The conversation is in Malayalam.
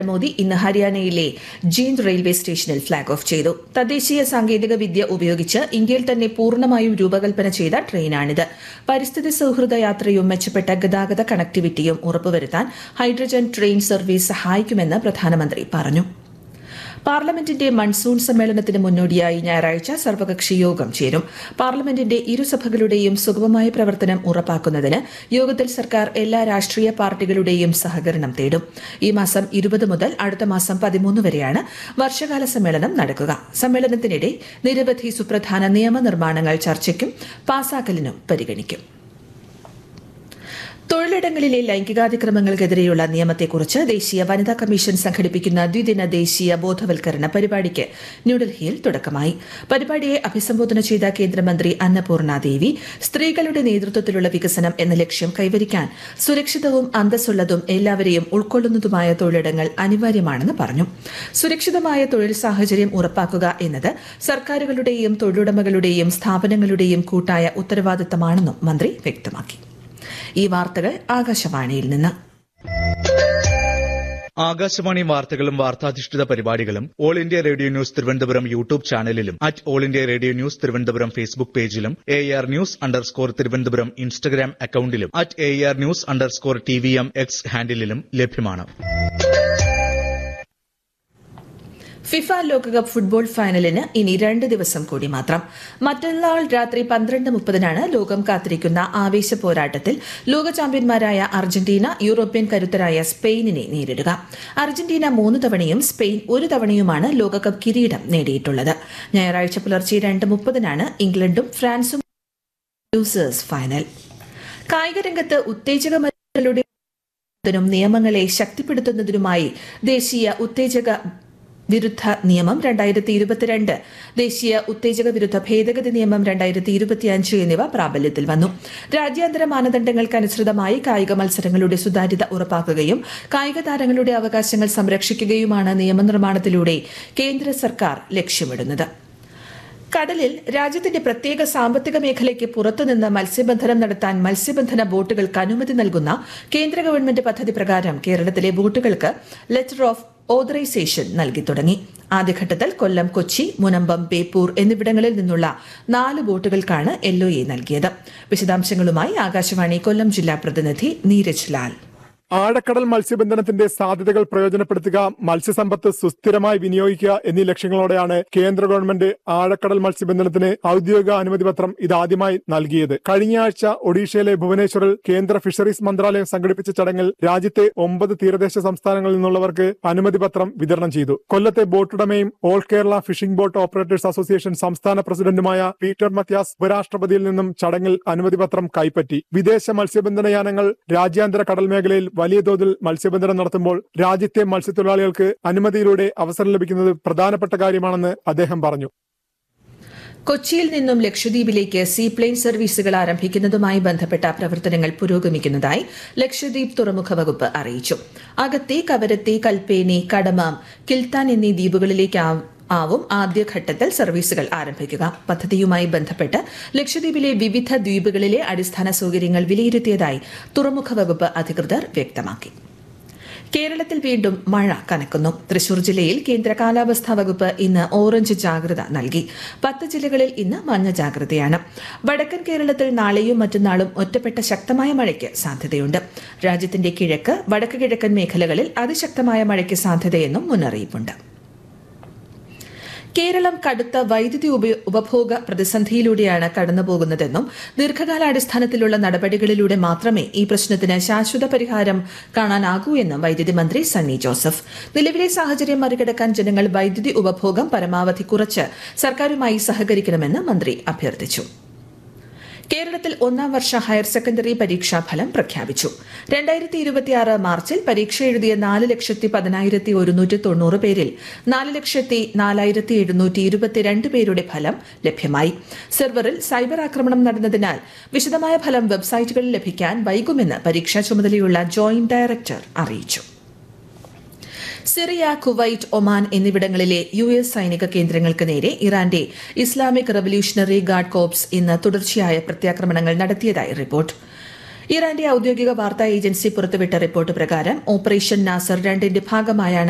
മോദി ഇന്ന് ഹരിയാനയിലെ ജീന്ദ് റെയിൽവേ സ്റ്റേഷനിൽ ഫ്ളാഗ് ഓഫ് ചെയ്തു തദ്ദേശീയ സാങ്കേതിക വിദ്യ ഉപയോഗിച്ച് ഇന്ത്യയിൽ തന്നെ പൂർണ്ണമായും രൂപകൽപ്പന ചെയ്ത ട്രെയിനാണിത് പരിസ്ഥിതി സൌഹൃദ യാത്രയും മെച്ചപ്പെട്ട ഗതാഗത കണക്ടിവിറ്റിയും ഉറപ്പുവരുത്താൻ ഹൈഡ്രജൻ ട്രെയിൻ സർവീസ് സഹായിക്കുമെന്ന് പ്രധാനമന്ത്രി പറഞ്ഞു പാർലമെന്റിന്റെ മൺസൂൺ സമ്മേളനത്തിന് മുന്നോടിയായി ഞായറാഴ്ച സർവകക്ഷി യോഗം ചേരും പാർലമെന്റിന്റെ ഇരുസഭകളുടെയും സുഗമമായ പ്രവർത്തനം ഉറപ്പാക്കുന്നതിന് യോഗത്തിൽ സർക്കാർ എല്ലാ രാഷ്ട്രീയ പാർട്ടികളുടെയും സഹകരണം തേടും ഈ മാസം ഇരുപത് മുതൽ അടുത്ത മാസം പതിമൂന്ന് വരെയാണ് വർഷകാല സമ്മേളനം നടക്കുക സമ്മേളനത്തിനിടെ നിരവധി സുപ്രധാന നിയമനിർമ്മാണങ്ങൾ ചർച്ചയ്ക്കും പാസാക്കലിനും പരിഗണിക്കും തൊഴിലിടങ്ങളിലെ ലൈംഗികാതിക്രമങ്ങൾക്കെതിരെയുള്ള നിയമത്തെക്കുറിച്ച് ദേശീയ വനിതാ കമ്മീഷൻ സംഘടിപ്പിക്കുന്ന ദ്വിദിന ദേശീയ ബോധവൽക്കരണ പരിപാടിക്ക് ന്യൂഡൽഹിയിൽ തുടക്കമായി പരിപാടിയെ അഭിസംബോധന ചെയ്ത കേന്ദ്രമന്ത്രി അന്നപൂർണ ദേവി സ്ത്രീകളുടെ നേതൃത്വത്തിലുള്ള വികസനം എന്ന ലക്ഷ്യം കൈവരിക്കാൻ സുരക്ഷിതവും അന്തസ്സുള്ളതും എല്ലാവരെയും ഉൾക്കൊള്ളുന്നതുമായ തൊഴിലിടങ്ങൾ അനിവാര്യമാണെന്ന് പറഞ്ഞു സുരക്ഷിതമായ തൊഴിൽ സാഹചര്യം ഉറപ്പാക്കുക എന്നത് സർക്കാരുകളുടെയും തൊഴിലുടമകളുടെയും സ്ഥാപനങ്ങളുടെയും കൂട്ടായ ഉത്തരവാദിത്തമാണെന്നും മന്ത്രി വ്യക്തമാക്കി ഈ വാർത്തകൾ ആകാശവാണിയിൽ നിന്ന് ആകാശവാണി വാർത്തകളും വാർത്താധിഷ്ഠിത പരിപാടികളും all India radio news Thiruvananthapuram YouTube ചാനലിലും at all India radio news Thiruvananthapuram Facebook പേജിലും A R news underscore Thiruvananthapuram Instagram അക്കൌണ്ടിലും at A R news underscore T V M X ഹാൻഡിലും ലഭ്യമാണ് ഫിഫ ലോകകപ്പ് ഫുട്ബോൾ ഫൈനലിന് ഇനി രണ്ട് ദിവസം കൂടി മാത്രം മറ്റന്നാൾ രാത്രി പന്ത്രണ്ട് മുപ്പതിനാണ് ലോകം കാത്തിരിക്കുന്ന ആവേശ പോരാട്ടത്തിൽ ലോക ചാമ്പ്യന്മാരായ അർജന്റീന യൂറോപ്യൻ കരുത്തരായ സ്പെയിനിനെ നേരിടുക അർജന്റീന മൂന്ന് തവണയും സ്പെയിൻ ഒരു തവണയുമാണ് ലോകകപ്പ് കിരീടം നേടിയിട്ടുള്ളത് ഞായറാഴ്ച പുലർച്ചെ രണ്ട് മുപ്പതിനാണ് ഇംഗ്ലണ്ടും ഫ്രാൻസും ലൂസേഴ്സ് ഫൈനൽ കായികരംഗത്ത് ഉത്തേജക മരുന്നുകളുടെ നിയമങ്ങളെ ശക്തിപ്പെടുത്തുന്നതിനുമായി ദേശീയ ഉത്തേജക വിരുദ്ധ നിയമം രണ്ടായിരത്തി ഇരുപത്തിരണ്ട് ദേശീയ ഉത്തേജക വിരുദ്ധ ഭേദഗതി നിയമം രണ്ടായിരത്തി ഇരുപത്തിയഞ്ച് എന്നിവ പ്രാബല്യത്തിൽ വന്നു രാജ്യാന്തര മാനദണ്ഡങ്ങൾക്കനുസൃതമായി കായിക മത്സരങ്ങളുടെ സുതാര്യത ഉറപ്പാക്കുകയും കായിക താരങ്ങളുടെ അവകാശങ്ങൾ സംരക്ഷിക്കുകയുമാണ് നിയമനിർമ്മാണത്തിലൂടെ കേന്ദ്ര സർക്കാർ ലക്ഷ്യമിടുന്നത് കടലിൽ രാജ്യത്തിന്റെ പ്രത്യേക സാമ്പത്തിക മേഖലയ്ക്ക് പുറത്തുനിന്ന് മത്സ്യബന്ധനം നടത്താൻ മത്സ്യബന്ധന ബോട്ടുകൾക്ക് അനുമതി നൽകുന്ന കേന്ദ്ര ഗവൺമെന്റ് പദ്ധതി പ്രകാരം കേരളത്തിലെ ബോട്ടുകൾക്ക് ലെറ്റർ ഓഫ് ഓതറൈസേഷൻ നൽകി തുടങ്ങി ആദ്യഘട്ടത്തിൽ കൊല്ലം കൊച്ചി മുനമ്പം ബേപ്പൂർ എന്നിവിടങ്ങളിൽ നിന്നുള്ള നാല് ബോട്ടുകൾക്കാണ് എൽഒഎ നൽകിയത് വിശദാംശങ്ങളുമായി ആകാശവാണി കൊല്ലം ജില്ലാ പ്രതിനിധി നീരജ് ലാൽ ആഴക്കടൽ മത്സ്യബന്ധനത്തിന്റെ സാധ്യതകൾ പ്രയോജനപ്പെടുത്തുക മത്സ്യസമ്പത്ത് സുസ്ഥിരമായി വിനിയോഗിക്കുക എന്നീ ലക്ഷ്യങ്ങളോടെയാണ് കേന്ദ്ര ഗവൺമെന്റ് ആഴക്കടൽ മത്സ്യബന്ധനത്തിന് ഔദ്യോഗിക അനുമതി പത്രം ഇതാദ്യമായി നൽകിയത് കഴിഞ്ഞ ആഴ്ച ഒഡീഷയിലെ ഭുവനേശ്വറിൽ കേന്ദ്ര ഫിഷറീസ് മന്ത്രാലയം സംഘടിപ്പിച്ച ചടങ്ങിൽ രാജ്യത്തെ ഒമ്പത് തീരദേശ സംസ്ഥാനങ്ങളിൽ നിന്നുള്ളവർക്ക് അനുമതി പത്രം വിതരണം ചെയ്തു കൊല്ലത്തെ ബോട്ടുടമയും all Kerala fishing boat operators association സംസ്ഥാന പ്രസിഡന്റുമായ പീറ്റർ മത്യാസ് ഉപരാഷ്ട്രപതിയിൽ നിന്നും ചടങ്ങിൽ അനുമതി പത്രം കൈപ്പറ്റി വിദേശ മത്സ്യബന്ധന യാനങ്ങൾ രാജ്യാന്തര കടൽ മേഖലയിൽ വലിയ തോതിൽ മത്സ്യബന്ധനം നടത്തുമ്പോൾ രാജ്യത്തെ മത്സ്യത്തൊഴിലാളികൾക്ക് അനുമതിയിലൂടെ അവസരം ലഭിക്കുന്നത് പ്രധാനപ്പെട്ട കാര്യമാണെന്ന് അദ്ദേഹം പറഞ്ഞു കൊച്ചിയിൽ നിന്നും ലക്ഷദ്വീപിലേക്ക് സീപ്ലെയിൻ സർവീസുകൾ ആരംഭിക്കുന്നതുമായി ബന്ധപ്പെട്ട പ്രവർത്തനങ്ങൾ പുരോഗമിക്കുന്നതായി ലക്ഷദ്വീപ് തുറമുഖ വകുപ്പ് അറിയിച്ചു അഗത്തി കവരത്തി കൽപ്പേനി കടമാം കിൽത്താൻ എന്നീ ദ്വീപുകളിലേക്ക് ആവും ആദ്യഘട്ടത്തിൽ സർവീസുകൾ ആരംഭിക്കുക പദ്ധതിയുമായി ബന്ധപ്പെട്ട് ലക്ഷദ്വീപിലെ വിവിധ ദ്വീപുകളിലെ അടിസ്ഥാന സൌകര്യങ്ങൾ വിലയിരുത്തിയതായി തുറമുഖ വകുപ്പ് അധികൃതർ വ്യക്തമാക്കി കേരളത്തിൽ വീണ്ടും മഴ കനക്കുന്നു തൃശൂർ ജില്ലയിൽ കേന്ദ്ര കാലാവസ്ഥാ വകുപ്പ് ഇന്ന് ഓറഞ്ച് ജാഗ്രത നൽകി പത്ത് ജില്ലകളിൽ ഇന്ന് മഞ്ഞ ജാഗ്രതയാണ് വടക്കൻ കേരളത്തിൽ നാളെയും മറ്റന്നാളും ഒറ്റപ്പെട്ട ശക്തമായ മഴയ്ക്ക് സാധ്യതയുണ്ട് രാജ്യത്തിന്റെ കിഴക്ക് വടക്ക് കിഴക്കൻ മേഖലകളിൽ അതിശക്തമായ മഴയ്ക്ക് സാധ്യതയെന്നും മുന്നറിയിപ്പുണ്ട് കേരളം കടുത്ത വൈദ്യുതി ഉപഭോഗ പ്രതിസന്ധിയിലൂടെയാണ് കടന്നുപോകുന്നതെന്നും ദീർഘകാലാടിസ്ഥാനത്തിലുള്ള നടപടികളിലൂടെ മാത്രമേ ഈ പ്രശ്നത്തിന് ശാശ്വത പരിഹാരം കാണാനാകൂ എന്നും വൈദ്യുതി മന്ത്രി സണ്ണി ജോസഫ് നിലവിലെ സാഹചര്യം മറികടക്കാൻ ജനങ്ങൾ വൈദ്യുതി ഉപഭോഗം പരമാവധി കുറച്ച് സർക്കാരുമായി സഹകരിക്കണമെന്ന് മന്ത്രി അഭ്യർത്ഥിച്ചു കേരളത്തിൽ ഒന്നാം വർഷ ഹയർ സെക്കൻഡറി പരീക്ഷാ ഫലം പ്രഖ്യാപിച്ചു രണ്ടായിരത്തി ഇരുപത്തിയാറ് മാർച്ചിൽ പരീക്ഷ എഴുതിയ നാല് ലക്ഷത്തി പതിനായിരത്തി ഒരുന്നൂറ്റി തൊണ്ണൂറ് പേരിൽ നാല് ലക്ഷത്തി നാലായിരത്തി എഴുന്നൂറ്റി ഇരുപത്തിരണ്ട് പേരുടെ ഫലം ലഭ്യമായി സെർവറിൽ സൈബർ ആക്രമണം നടന്നതിനാൽ വിശദമായ ഫലം വെബ്സൈറ്റുകളിൽ ലഭിക്കാൻ വൈകുമെന്ന് പരീക്ഷാ ചുമതലയുള്ള ജോയിന്റ് ഡയറക്ടർ അറിയിച്ചു സിറിയ കുവൈറ്റ് ഒമാൻ എന്നിവിടങ്ങളിലെ യു എസ് സൈനിക കേന്ദ്രങ്ങൾക്ക് നേരെ ഇറാന്റെ ഇസ്ലാമിക് റവല്യൂഷണറി ഗാർഡ് കോപ്സ് ഇന്ന് തുടർച്ചയായ പ്രത്യാക്രമണങ്ങൾ നടത്തിയതായി റിപ്പോർട്ട് ഇറാന്റെ ഔദ്യോഗിക വാർത്താ ഏജൻസി പുറത്തുവിട്ട റിപ്പോർട്ട് പ്രകാരം ഓപ്പറേഷൻ നാസർ രണ്ടിന്റെ ഭാഗമായാണ്